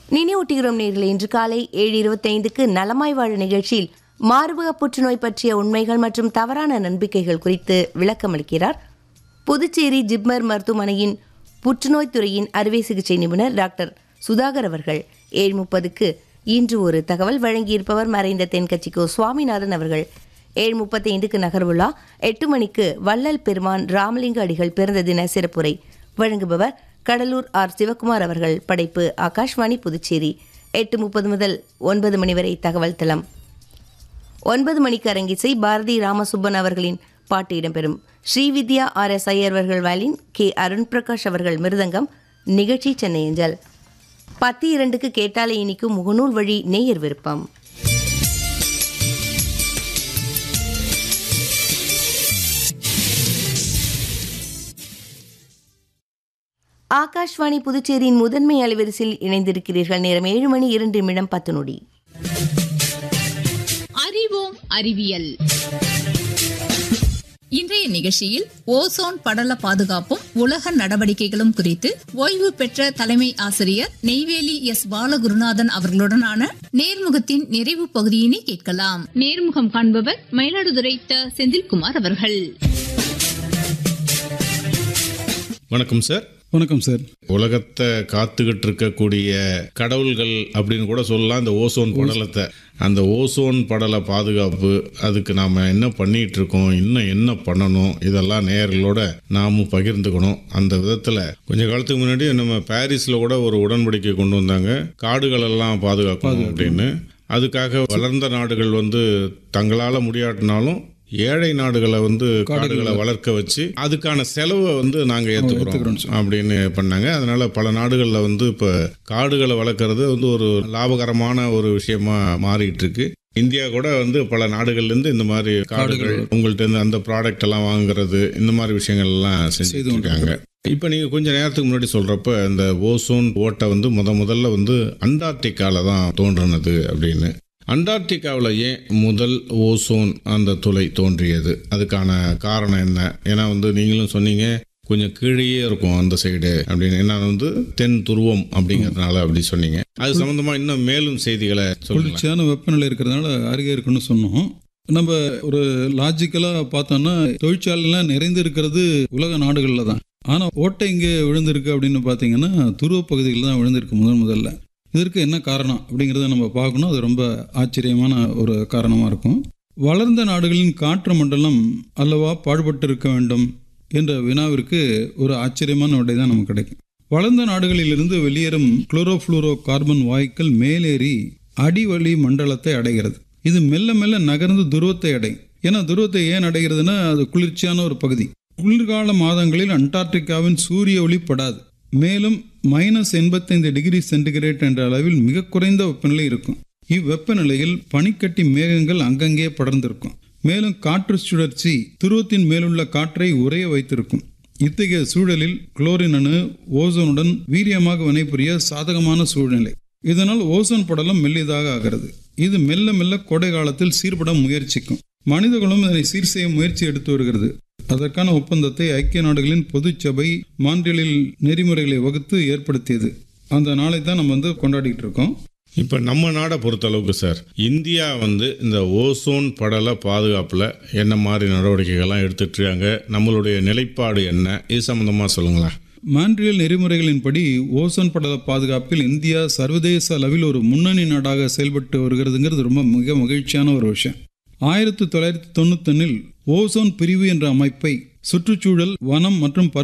நினைவூட்டுகிறோம் நேர்களே இன்று காலை ஏழு இருபத்தைந்துக்கு நலமாய் வாழ நிகழ்ச்சியில் மார்பக புற்றுநோய் பற்றிய உண்மைகள் மற்றும் தவறான நம்பிக்கைகள் குறித்து விளக்கமளிக்கிறார் புதுச்சேரி ஜிப்மர் மருத்துவமனையின் புற்றுநோய் துறையின் அறுவை சிகிச்சை நிபுணர் டாக்டர் சுதாகர் அவர்கள் ஏழு முப்பதுக்கு இன்று ஒரு தகவல் வழங்கியிருப்பவர் மறைந்த தென்கட்சிக்கோ சுவாமிநாதன் அவர்கள் ஏழு முப்பத்தைந்துக்கு நகர்வுலா எட்டு மணிக்கு வள்ளல் பெருமான் ராமலிங்க அடிகள் பிறந்த தின சிறப்புரை வழங்குபவர் கடலூர் ஆர் சிவகுமார் அவர்கள் படைப்பு ஆகாஷ்வாணி புதுச்சேரி எட்டு முப்பது முதல் ஒன்பது மணி வரை தகவல் தளம் ஒன்பது மணிக்கு அரங்கிசை பாரதி ராமசுப்பன் அவர்களின் பாட்டு இடம்பெறும் ஸ்ரீவித்யா ஆர் எஸ் ஐயர் அவர்கள் வயலின் கே அருண் பிரகாஷ் அவர்கள் மிருதங்கம் நிகழ்ச்சி சென்னை அஞ்சல் பத்து இரண்டுக்கு கேட்டாலே இனிக்கும் முகநூல் வழி நேயர் விருப்பம் ஆகாஷ்வாணி புதுச்சேரியின் முதன்மை அலைவரிசையில் இணைந்திருக்கிறீர்கள் நேரம் ஏழு மணி இரண்டு நிமிடம் பத்து நொடி அறிவோம் அறிவியல் இன்றைய நிகழ்ச்சியில் ஓசோன் படல பாதுகாப்பும் உலக நடவடிக்கைகளும் குறித்து ஓய்வு பெற்ற தலைமை ஆசிரியர் நெய்வேலி எஸ் பாலகுருநாதன் அவர்களுடனான நேர்முகத்தின் நிறைவு பகுதியினை கேட்கலாம் நேர்முகம் காண்பவர் மயிலாடுதுறை த செந்தில்குமார் அவர்கள் வணக்கம் சார் வணக்கம் சார் உலகத்தை காத்துக்கிட்டு இருக்கக்கூடிய கடவுள்கள் அப்படின்னு கூட சொல்லலாம் இந்த ஓசோன் படலத்தை அந்த ஓசோன் படல பாதுகாப்பு அதுக்கு நாம் என்ன பண்ணிட்டு இருக்கோம் இன்னும் என்ன பண்ணணும் இதெல்லாம் நேயர்களோட நாமும் பகிர்ந்துக்கணும் அந்த விதத்தில் கொஞ்ச காலத்துக்கு முன்னாடி நம்ம பாரிஸில் கூட ஒரு உடன்படிக்கை கொண்டு வந்தாங்க காடுகள் எல்லாம் பாதுகாக்கணும் அப்படின்னு அதுக்காக வளர்ந்த நாடுகள் வந்து தங்களால் முடியாட்டினாலும் ஏழை நாடுகளை வந்து காடுகளை வளர்க்க வச்சு அதுக்கான செலவை வந்து நாங்கள் ஏற்றுக்கிறோம் அப்படின்னு பண்ணாங்க அதனால பல நாடுகளில் வந்து இப்போ காடுகளை வளர்க்குறது வந்து ஒரு லாபகரமான ஒரு விஷயமா மாறிட்டு இருக்கு இந்தியா கூட வந்து பல நாடுகள்லேருந்து இந்த மாதிரி காடுகள் உங்கள்ட்ட இருந்து அந்த ப்ராடக்ட் எல்லாம் வாங்குறது இந்த மாதிரி விஷயங்கள் எல்லாம் செஞ்சுட்டு இருக்காங்க இப்போ நீங்கள் கொஞ்சம் நேரத்துக்கு முன்னாடி சொல்கிறப்ப இந்த ஓசோன் ஓட்டை வந்து முத முதல்ல வந்து அண்டார்டிகால தான் தோன்றினது அப்படின்னு அண்டார்டிகாவில் ஏன் முதல் ஓசோன் அந்த துளை தோன்றியது அதுக்கான காரணம் என்ன ஏன்னா வந்து நீங்களும் சொன்னீங்க கொஞ்சம் கீழேயே இருக்கும் அந்த சைடு அப்படின்னு ஏன்னா வந்து தென் துருவம் அப்படிங்கிறதுனால அப்படி சொன்னீங்க அது சம்பந்தமா இன்னும் மேலும் செய்திகளை சொல்லுங்க குளிர்ச்சியான வெப்பநிலை இருக்கிறதுனால அருகே இருக்குன்னு சொன்னோம் நம்ம ஒரு லாஜிக்கலாக பார்த்தோம்னா தொழிற்சாலைலாம் நிறைந்து இருக்கிறது உலக நாடுகளில் தான் ஆனால் ஓட்டை இங்கே விழுந்திருக்கு அப்படின்னு பார்த்தீங்கன்னா துருவ பகுதிகளில் தான் விழுந்திருக்கு முதல் முதல்ல இதற்கு என்ன காரணம் அப்படிங்கிறத நம்ம பார்க்கணும் அது ரொம்ப ஆச்சரியமான ஒரு காரணமாக இருக்கும் வளர்ந்த நாடுகளின் காற்று மண்டலம் அல்லவா பாடுபட்டு இருக்க வேண்டும் என்ற வினாவிற்கு ஒரு ஆச்சரியமான விடை தான் நமக்கு கிடைக்கும் வளர்ந்த நாடுகளிலிருந்து வெளியேறும் குளோரோஃப்ளூரோ கார்பன் வாயுக்கள் மேலேறி அடிவழி மண்டலத்தை அடைகிறது இது மெல்ல மெல்ல நகர்ந்து துருவத்தை அடையும் ஏன்னா துருவத்தை ஏன் அடைகிறதுனா அது குளிர்ச்சியான ஒரு பகுதி குளிர்கால மாதங்களில் அண்டார்டிகாவின் சூரிய ஒளி படாது மேலும் மைனஸ் எண்பத்தைந்து டிகிரி சென்டிகிரேட் என்ற அளவில் மிக குறைந்த வெப்பநிலை இருக்கும் இவ்வெப்பநிலையில் பனிக்கட்டி மேகங்கள் அங்கங்கே படர்ந்திருக்கும் மேலும் காற்று சுழற்சி துருவத்தின் மேலுள்ள காற்றை உறைய வைத்திருக்கும் இத்தகைய சூழலில் குளோரின் அணு ஓசோனுடன் வீரியமாக வினைபுரிய சாதகமான சூழ்நிலை இதனால் ஓசோன் படலம் மெல்லிதாக ஆகிறது இது மெல்ல மெல்ல கோடை காலத்தில் சீர்பட முயற்சிக்கும் மனிதர்களும் இதனை சீர் செய்ய முயற்சி எடுத்து வருகிறது அதற்கான ஒப்பந்தத்தை ஐக்கிய நாடுகளின் பொதுச்சபை மான்றியலில் நெறிமுறைகளை வகுத்து ஏற்படுத்தியது அந்த நாளை தான் நம்ம வந்து கொண்டாடிட்டு இருக்கோம் இப்போ நம்ம நாடை பொறுத்தளவுக்கு சார் இந்தியா வந்து இந்த ஓசோன் படல பாதுகாப்பில் என்ன மாதிரி நடவடிக்கைகள்லாம் எடுத்துட்டு இருக்காங்க நம்மளுடைய நிலைப்பாடு என்ன இது சம்மந்தமாக சொல்லுங்களேன் மான்ட்ரியல் நெறிமுறைகளின்படி ஓசோன் படல பாதுகாப்பில் இந்தியா சர்வதேச அளவில் ஒரு முன்னணி நாடாக செயல்பட்டு வருகிறதுங்கிறது ரொம்ப மிக மகிழ்ச்சியான ஒரு விஷயம் ஆயிரத்தி தொள்ளாயிரத்தி தொண்ணூத்தொன்னில் ஓசோன் பிரிவு என்ற அமைப்பை சுற்றுச்சூழல் வனம் மற்றும்